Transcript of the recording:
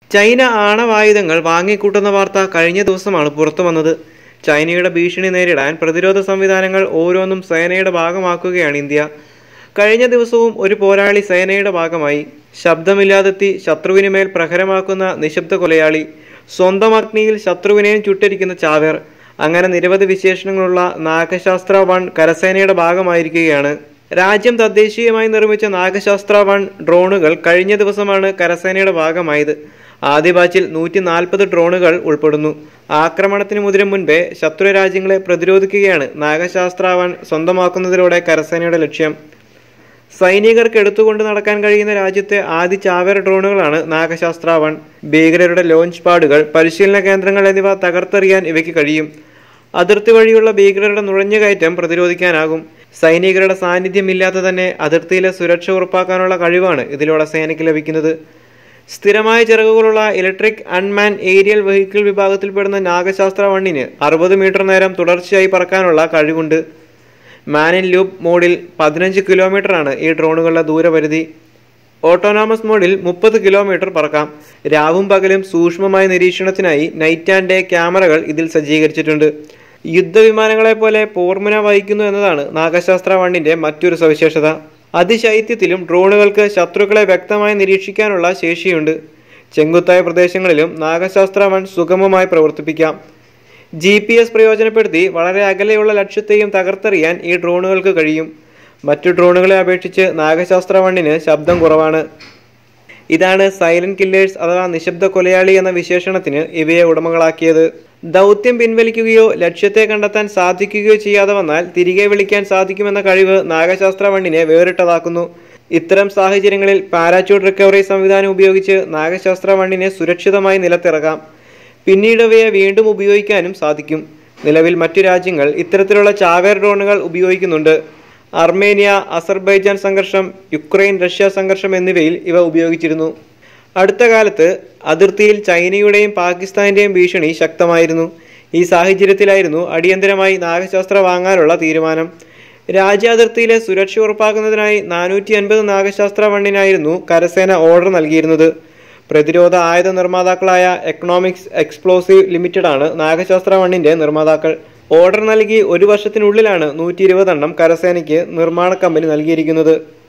China ആണവായുധങ്ങൾ വാങ്ങിക്കൂട്ടുന്ന വാർത്ത കഴിഞ്ഞ ദിവസമാണ് പുറത്തു വന്നത് ചൈനയുടെ ഭീഷണി നേരിടാൻ പ്രതിരോധ സംവിധാനങ്ങൾ ഓരോന്നും സേനയുടെ ഭാഗമാക്കുകയാണ് ഇന്ത്യ കഴിഞ്ഞ ദിവസവും ഒരു പോരാളി സേനയുടെ ഭാഗമായി ശബ്ദമില്ലാതെത്തി ശത്രുവിന് മേൽ പ്രഹരമാക്കുന്ന നിശബ്ദ കൊലയാളി സ്വന്തം അഗ്നിയിൽ ശത്രുവിനെയും ചുട്ടരിക്കുന്ന ചാവേർ അങ്ങനെ നിരവധി വിശേഷണങ്ങളുള്ള നാഗശാസ്ത്ര വൺ കരസേനയുടെ ഭാഗമായിരിക്കുകയാണ് രാജ്യം തദ്ദേശീയമായി നിർമ്മിച്ച നാഗശാസ്ത്ര വൺ ഡ്രോണുകൾ കഴിഞ്ഞ ദിവസമാണ് കരസേനയുടെ ഭാഗമായത് ആദ്യ ബാച്ചിൽ നൂറ്റി നാൽപ്പത് ഡ്രോണുകൾ ഉൾപ്പെടുന്നു ആക്രമണത്തിന് മുതിരും മുൻപേ ശത്രു രാജ്യങ്ങളെ പ്രതിരോധിക്കുകയാണ് നാഗശാസ്ത്ര വൺ സ്വന്തമാക്കുന്നതിലൂടെ കരസേനയുടെ ലക്ഷ്യം സൈനികർക്ക് എടുത്തുകൊണ്ട് നടക്കാൻ കഴിയുന്ന രാജ്യത്തെ ആദ്യ ചാവേർ ഡ്രോണുകളാണ് നാഗശാസ്ത്ര വൺ ഭീകരരുടെ ലോഞ്ച് പാഡുകൾ പരിശീലന കേന്ദ്രങ്ങൾ എന്നിവ തകർത്തെറിയാൻ ഇവയ്ക്ക് കഴിയും അതിർത്തി വഴിയുള്ള ഭീകരരുടെ നുഴഞ്ഞുകയറ്റം പ്രതിരോധിക്കാനാകും സൈനികരുടെ സാന്നിധ്യമില്ലാതെ തന്നെ അതിർത്തിയിലെ സുരക്ഷ ഉറപ്പാക്കാനുള്ള കഴിവാണ് ഇതിലൂടെ സേനയ്ക്ക് ലഭിക്കുന്നത് സ്ഥിരമായ ചിറകുകളുള്ള ഇലക്ട്രിക് അൺമാൻ ഏരിയൽ വെഹിക്കിൾ വിഭാഗത്തിൽപ്പെടുന്ന നാഗശാസ്ത്ര വണ്ണിന് അറുപത് മീറ്റർ നേരം തുടർച്ചയായി പറക്കാനുള്ള കഴിവുണ്ട് മാൻ ഇൻ ലൂപ്പ് മോഡിൽ പതിനഞ്ച് കിലോമീറ്ററാണ് ഈ ഡ്രോണുകളുടെ ദൂരപരിധി ഓട്ടോണോമസ് മോഡിൽ മുപ്പത് കിലോമീറ്റർ പറക്കാം രാവും പകലും സൂക്ഷ്മമായ നിരീക്ഷണത്തിനായി നൈറ്റ് ആൻഡ് ഡേ ക്യാമറകൾ ഇതിൽ സജ്ജീകരിച്ചിട്ടുണ്ട് യുദ്ധവിമാനങ്ങളെ പോലെ പോർമുന വഹിക്കുന്നു എന്നതാണ് നാഗശാസ്ത്ര വണ്ണിന്റെ മറ്റൊരു സവിശേഷത അതിശൈത്യത്തിലും ഡ്രോണുകൾക്ക് ശത്രുക്കളെ വ്യക്തമായി നിരീക്ഷിക്കാനുള്ള ശേഷിയുണ്ട് ചെങ്കുത്തായ പ്രദേശങ്ങളിലും നാഗശാസ്ത്ര വൺ സുഗമമായി പ്രവർത്തിപ്പിക്കാം ജി പി എസ് പ്രയോജനപ്പെടുത്തി വളരെ അകലെയുള്ള ലക്ഷ്യത്തെയും തകർത്തെറിയാൻ ഈ ഡ്രോണുകൾക്ക് കഴിയും മറ്റു ഡ്രോണുകളെ അപേക്ഷിച്ച് നാഗശാസ്ത്ര വണ്ണിന് ശബ്ദം കുറവാണ് ഇതാണ് സൈലന്റ് കില്ലേഴ്സ് അഥവാ നിശബ്ദ കൊലയാളി എന്ന വിശേഷണത്തിന് ഇവയെ ഉടമകളാക്കിയത് ദൗത്യം പിൻവലിക്കുകയോ ലക്ഷ്യത്തെ കണ്ടെത്താൻ സാധിക്കുകയോ ചെയ്യാതെ വന്നാൽ തിരികെ വിളിക്കാൻ സാധിക്കുമെന്ന കഴിവ് നാഗശാസ്ത്ര വണ്ണിനെ വേറിട്ടതാക്കുന്നു ഇത്തരം സാഹചര്യങ്ങളിൽ പാരാച്യൂട്ട് റിക്കവറി സംവിധാനം ഉപയോഗിച്ച് നാഗശാസ്ത്ര വണ്ണിനെ സുരക്ഷിതമായി നിലത്തിറക്കാം പിന്നീട് അവയെ വീണ്ടും ഉപയോഗിക്കാനും സാധിക്കും നിലവിൽ മറ്റു രാജ്യങ്ങൾ ഇത്തരത്തിലുള്ള ചാവേർ ഡ്രോണുകൾ ഉപയോഗിക്കുന്നുണ്ട് അർമേനിയ അസർബൈജാൻ സംഘർഷം യുക്രൈൻ റഷ്യ സംഘർഷം എന്നിവയിൽ ഇവ ഉപയോഗിച്ചിരുന്നു അടുത്ത കാലത്ത് അതിർത്തിയിൽ ചൈനയുടെയും പാകിസ്ഥാന്റെയും ഭീഷണി ശക്തമായിരുന്നു ഈ സാഹചര്യത്തിലായിരുന്നു അടിയന്തരമായി നാഗശാസ്ത്ര വാങ്ങാനുള്ള തീരുമാനം രാജ്യാതിർത്തിയിലെ സുരക്ഷ ഉറപ്പാക്കുന്നതിനായി നാനൂറ്റി അൻപത് നാഗശാസ്ത്ര വണ്ണിനായിരുന്നു കരസേന ഓർഡർ നൽകിയിരുന്നത് പ്രതിരോധ ആയുധ നിർമ്മാതാക്കളായ എക്കണോമിക്സ് എക്സ്പ്ലോസീവ് ലിമിറ്റഡ് ആണ് നാഗശാസ്ത്ര വണ്ണിന്റെ നിർമ്മാതാക്കൾ ഓർഡർ നൽകി ഒരു വർഷത്തിനുള്ളിലാണ് നൂറ്റി ഇരുപതെണ്ണം കരസേനയ്ക്ക് നിർമ്മാണ കമ്പനി നൽകിയിരിക്കുന്നത്